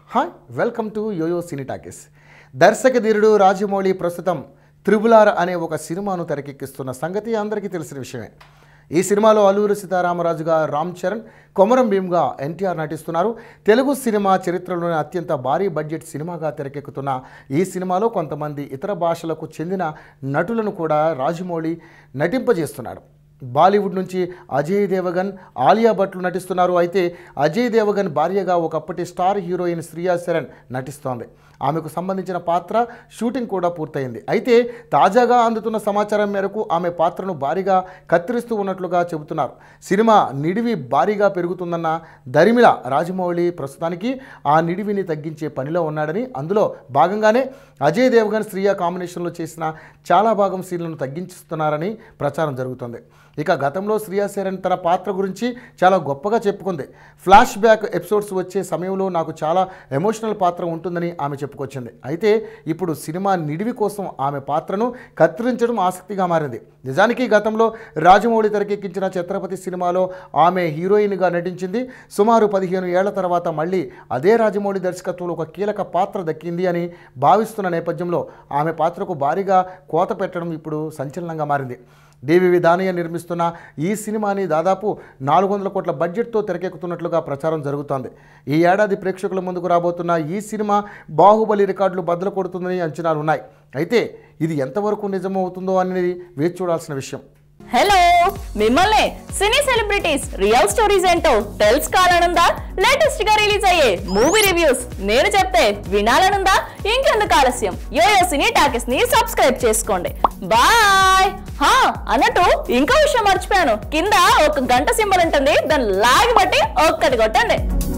hi welcome to YoYo Cine Talkies దర్శక ధీరుడు రాజమౌళి ప్రస్తుతం త్రిబులార్ అనే ఒక సినిమాను తెరకెక్కిస్తున్న సంగతి అందరికీ తెలిసిన విషయమే ఈ సినిమాలో అల్లూరి సీతారామరాజుగా రామ్ చరణ్ కొమరం భీమ్గా ఎన్టీఆర్ నటిస్తున్నారు తెలుగు సినిమా చరిత్రలోనే అత్యంత భారీ బడ్జెట్ సినిమాగా తెరకెక్కుతున్న ఈ సినిమాలో కొంతమంది ఇతర భాషలకు చెందిన నటులను కూడా రాజమౌళి నటింపజేస్తున్నాడు బాలీవుడ్ నుంచి అజయ్ దేవగన్ ఆలియా భట్లు నటిస్తున్నారు అయితే అజయ్ దేవగన్ భార్యగా ఒకప్పటి స్టార్ హీరోయిన్ శ్రియా శరణ్ నటిస్తోంది ఆమెకు సంబంధించిన పాత్ర షూటింగ్ కూడా పూర్తయింది అయితే తాజాగా అందుతున్న సమాచారం మేరకు ఆమె పాత్రను భారీగా కత్తిరిస్తూ ఉన్నట్లుగా చెబుతున్నారు సినిమా నిడివి భారీగా పెరుగుతుందన్న దరిమిల రాజమౌళి ప్రస్తుతానికి ఆ నిడివిని తగ్గించే పనిలో ఉన్నాడని అందులో భాగంగానే అజయ్ దేవగన్ శ్రియా కాంబినేషన్లో చేసిన చాలా భాగం సీన్లను తగ్గించుతున్నారని ప్రచారం జరుగుతుంది ఇక గతంలో శ్రియా శరణ్ తన పాత్ర గురించి చాలా గొప్పగా చెప్పుకుంది ఫ్లాష్ బ్యాక్ ఎపిసోడ్స్ వచ్చే సమయంలో నాకు చాలా ఎమోషనల్ పాత్ర ఉంటుందని ఆమె చెప్పుకొచ్చింది అయితే ఇప్పుడు సినిమా నిడివి కోసం ఆమె పాత్రను కత్తిరించడం ఆసక్తిగా మారింది నిజానికి గతంలో రాజమౌళి తెరకెక్కించిన ఛత్రపతి సినిమాలో ఆమె హీరోయిన్గా నటించింది సుమారు పదిహేను ఏళ్ల తర్వాత మళ్ళీ అదే రాజమౌళి దర్శకత్వంలో ఒక కీలక పాత్ర దక్కింది అని భావిస్తున్న నేపథ్యంలో ఆమె పాత్రకు భారీగా కోత పెట్టడం ఇప్పుడు సంచలనంగా మారింది డివివి దానయ్య నిర్మిస్తున్న ఈ సినిమాని దాదాపు నాలుగు వందల కోట్ల బడ్జెట్తో తెరకెక్కుతున్నట్లుగా ప్రచారం జరుగుతోంది ఈ ఏడాది ప్రేక్షకుల ముందుకు రాబోతున్న ఈ సినిమా బాహుబలి రికార్డులు బద్దలు కొడుతుందని అంచనాలు ఉన్నాయి అయితే ఇది ఎంతవరకు నిజమవుతుందో అనేది వేచి చూడాల్సిన విషయం హలో మిమ్మల్ని సినీ సెలబ్రిటీస్ రియల్ స్టోరీస్ ఏంటో తెలుసుకోవాలనుందా లేటెస్ట్ గా రిలీజ్ అయ్యే మూవీ రివ్యూస్ నేను చెప్తే వినాలనుందా ఇంకెందుకు ఆలస్యం యోయో సినీ టాకీస్ ని సబ్స్క్రైబ్ చేసుకోండి బాయ్ హా అన్నట్టు ఇంకో విషయం మర్చిపోయాను కింద ఒక గంట సింబల్ ఉంటుంది దాన్ని లాగి బట్టి ఒక్కటి కొట్టండి